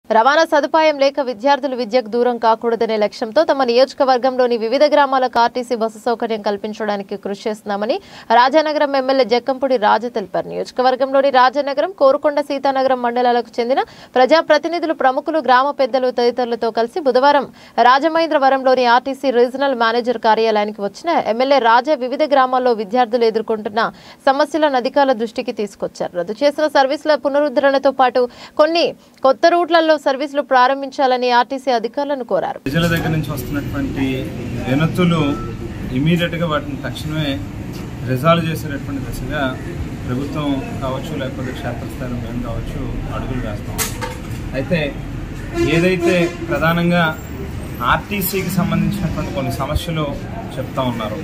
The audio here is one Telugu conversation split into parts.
రవాణా సదుపాయం లేక విద్యార్థులు విద్యకు దూరం కాకూడదనే లక్ష్యంతో తమ నియోజకవర్గంలోని వివిధ గ్రామాలకు ఆర్టీసీ బస్సు సౌకర్యం కల్పించడానికి కృషి చేస్తున్నామని రాజానగరం ఎమ్మెల్యే జక్కంపూడి రాజు తెలిపారు నియోజకవర్గంలోని రాజానగరం కోరుకొండ సీతానగరం మండలాలకు చెందిన ప్రజాప్రతినిధులు ప్రముఖులు గ్రామ పెద్దలు తదితరులతో కలిసి బుధవారం రాజమహేంద్రవరంలోని ఆర్టీసీ రీజనల్ మేనేజర్ కార్యాలయానికి వచ్చిన ఎమ్మెల్యే రాజా వివిధ గ్రామాల్లో విద్యార్థులు ఎదుర్కొంటున్న సమస్యలను అధికారుల దృష్టికి తీసుకొచ్చారు రద్దు చేసిన సర్వీసుల పునరుద్ధరణతో పాటు కొన్ని కొత్త రూట్లలో సర్వీసులు ప్రారంభించాలని ఆర్టీసీ అధికారులను కోరారు ప్రజల దగ్గర నుంచి వస్తున్నటువంటి వినతులు ఇమీడియట్గా వాటిని తక్షణమే రిజాల్వ్ చేసేటటువంటి దిశగా ప్రభుత్వం కావచ్చు లేకపోతే క్షేత్రస్థాయిలో మేము కావచ్చు అడుగులు వేస్తాం అయితే ఏదైతే ప్రధానంగా ఆర్టీసీకి సంబంధించినటువంటి కొన్ని సమస్యలు చెప్తా ఉన్నారు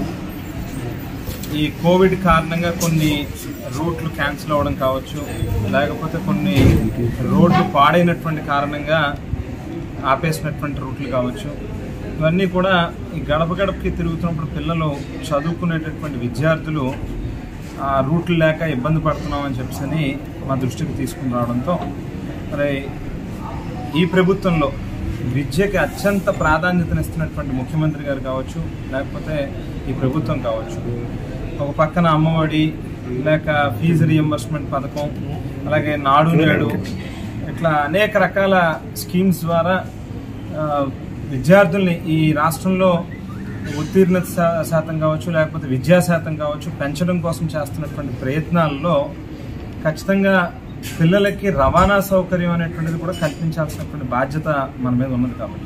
ఈ కోవిడ్ కారణంగా కొన్ని రూట్లు క్యాన్సిల్ అవ్వడం కావచ్చు లేకపోతే కొన్ని రోడ్లు పాడైనటువంటి కారణంగా ఆపేసినటువంటి రూట్లు కావచ్చు ఇవన్నీ కూడా ఈ గడప గడపకి తిరుగుతున్నప్పుడు పిల్లలు చదువుకునేటటువంటి విద్యార్థులు ఆ రూట్లు లేక ఇబ్బంది పడుతున్నామని చెప్పని మా దృష్టికి తీసుకుని రావడంతో మరి ఈ ప్రభుత్వంలో విద్యకి అత్యంత ప్రాధాన్యతనిస్తున్నటువంటి ముఖ్యమంత్రి గారు కావచ్చు లేకపోతే ఈ ప్రభుత్వం కావచ్చు ఒక పక్కన అమ్మఒడి లేక ఫీజు రియంబర్స్మెంట్ పథకం అలాగే నాడు నేడు ఇట్లా అనేక రకాల స్కీమ్స్ ద్వారా ఆ, విద్యార్థుల్ని ఈ రాష్ట్రంలో ఉత్తీర్ణత శా- శాతం కావచ్చు లేకపోతే విద్యా శాతం కావచ్చు పెంచడం కోసం చేస్తున్నటువంటి ప్రయత్నాల్లో ఖచ్చితంగా పిల్లలకి రవాణా సౌకర్యం అనేటువంటిది కూడా కల్పించాల్సినటువంటి బాధ్యత మన మీద ఉన్నది కాబట్టి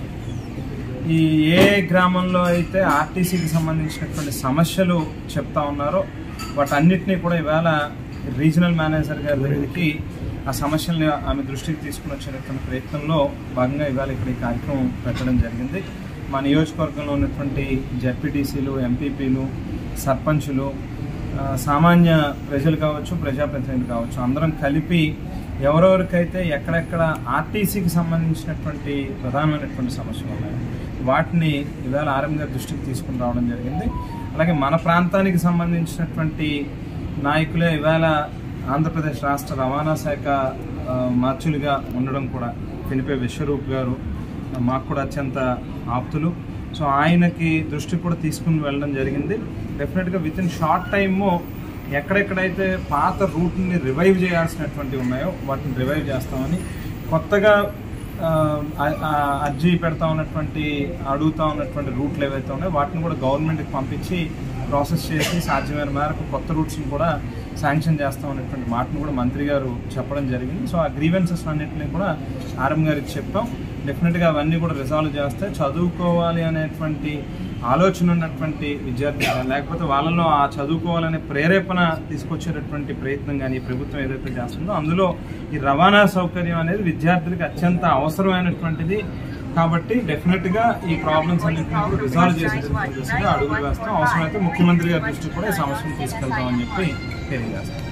ఈ ఏ గ్రామంలో అయితే ఆర్టీసీకి సంబంధించినటువంటి సమస్యలు చెప్తా ఉన్నారో వాటన్నిటినీ కూడా ఇవాళ రీజనల్ మేనేజర్ గారి దగ్గరికి ఆ సమస్యల్ని ఆమె దృష్టికి తీసుకుని వచ్చేటటువంటి ప్రయత్నంలో భాగంగా ఇవాళ ఇక్కడ ఈ కార్యక్రమం పెట్టడం జరిగింది మా నియోజకవర్గంలో ఉన్నటువంటి జడ్పీటీసీలు ఎంపీపీలు సర్పంచులు ఆ, సామాన్య ప్రజలు కావచ్చు ప్రజాప్రతినిధులు కావచ్చు అందరం కలిపి ఎవరెవరికైతే ఎక్కడెక్కడ ఆర్టీసీకి సంబంధించినటువంటి ప్రధానమైనటువంటి సమస్యలు ఉన్నాయో వాటిని ఇవాళ ఆర్ఎం గారి దృష్టికి తీసుకుని రావడం జరిగింది అలాగే మన ప్రాంతానికి సంబంధించినటువంటి నాయకులే ఇవాళ ఆంధ్రప్రదేశ్ రాష్ట్ర రవాణా శాఖ ఆ, మార్చులుగా ఉండడం కూడా తెలిపే విశ్వరూప్ గారు మాకు కూడా అత్యంత ఆప్తులు సో ఆయనకి దృష్టి కూడా తీసుకుని వెళ్ళడం జరిగింది డెఫినెట్గా విత్ ఇన్ షార్ట్ టైము ఎక్కడెక్కడైతే పాత రూట్ని రివైవ్ చేయాల్సినటువంటివి ఉన్నాయో వాటిని రివైవ్ చేస్తామని కొత్తగా ఆ, ఆ- ఆ అర్జీ పెడతా ఉన్నటువంటి అడుగుతా ఉన్నటువంటి రూట్లు ఏవైతే ఉన్నాయో వాటిని కూడా గవర్నమెంట్కి పంపించి ప్రాసెస్ చేసి సాధ్యమైన మేరకు కొత్త రూట్స్ని కూడా శాంక్షన్ చేస్తాం అనేటువంటి మాటను కూడా మంత్రి గారు చెప్పడం జరిగింది సో ఆ గ్రీవెన్సెస్ అన్నింటినీ కూడా ఆర్ఎం గారికి చెప్పాం డెఫినెట్గా అవన్నీ కూడా రిజాల్వ్ చేస్తే చదువుకోవాలి అనేటువంటి ఆలోచన ఉన్నటువంటి విద్యార్థులు లేకపోతే వాళ్ళలో ఆ చదువుకోవాలనే ప్రేరేపణ తీసుకొచ్చేటటువంటి ప్రయత్నం కానీ ఈ ప్రభుత్వం ఏదైతే చేస్తుందో అందులో ఈ రవాణా సౌకర్యం అనేది విద్యార్థులకు అత్యంత అవసరమైనటువంటిది కాబట్టి డెఫినెట్ గా ఈ ప్రాబ్లమ్స్ అన్నింటినీ కూడా రిజాల్వ్ చేసేటటువంటి దిశగా అడుగులు వేస్తాం అవసరమైతే ముఖ్యమంత్రి గారి దృష్టికి కూడా ఈ సమస్యను తీసుకెళ్తామని చెప్పి తెలియజేస్తాం